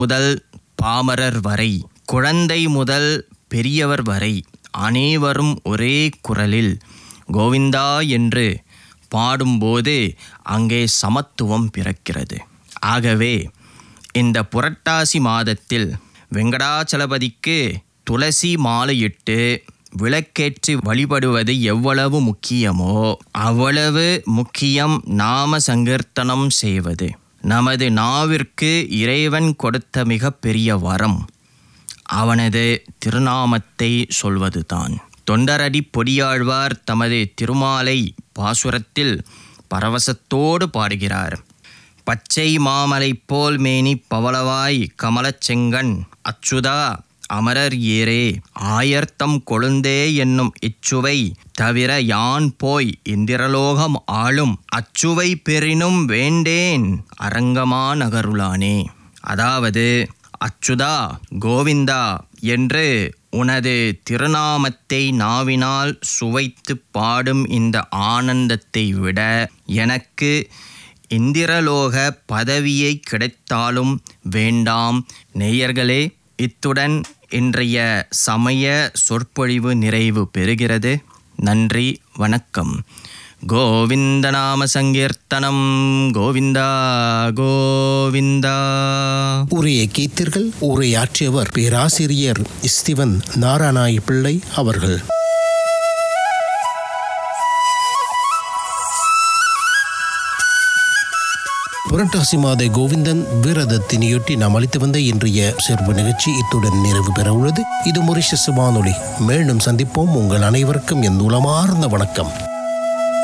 முதல் பாமரர் வரை குழந்தை முதல் பெரியவர் வரை அனைவரும் ஒரே குரலில் கோவிந்தா என்று பாடும்போது அங்கே சமத்துவம் பிறக்கிறது ஆகவே இந்த புரட்டாசி மாதத்தில் வெங்கடாச்சலபதிக்கு துளசி மாலையிட்டு விளக்கேற்றி வழிபடுவது எவ்வளவு முக்கியமோ அவ்வளவு முக்கியம் நாம சங்கீர்த்தனம் செய்வது நமது நாவிற்கு இறைவன் கொடுத்த மிகப்பெரிய வரம் அவனது திருநாமத்தை சொல்வதுதான் தொண்டரடி பொடியாழ்வார் தமது திருமாலை பாசுரத்தில் பரவசத்தோடு பாடுகிறார் பச்சை மாமலை போல் மேனி பவளவாய் கமலச் செங்கண் அச்சுதா அமரர் ஏரே ஆயர்த்தம் கொழுந்தே என்னும் இச்சுவை தவிர யான் போய் இந்திரலோகம் ஆளும் அச்சுவை பெறினும் வேண்டேன் அரங்கமா நகருளானே அதாவது அச்சுதா கோவிந்தா என்று உனது திருநாமத்தை நாவினால் சுவைத்து பாடும் இந்த ஆனந்தத்தை விட எனக்கு இந்திரலோக பதவியை கிடைத்தாலும் வேண்டாம் நேயர்களே இத்துடன் இன்றைய சமய சொற்பொழிவு நிறைவு பெறுகிறது நன்றி வணக்கம் கோவிந்த நாம சங்கீர்த்தனம் கோவிந்தா கோவிந்தா உரையை கேட்டீர்கள் உரையாற்றியவர் பேராசிரியர் ஸ்திவன் நாராயணாய் பிள்ளை அவர்கள் புரட்டாசி மாத கோவிந்தன் விரதத்தினையொட்டி நாம் அளித்து வந்த இன்றைய சிறப்பு நிகழ்ச்சி இத்துடன் நிறைவு பெற உள்ளது இது மொரிஷஸ் வானொலி மேலும் சந்திப்போம் உங்கள் அனைவருக்கும் என் உளமார்ந்த வணக்கம்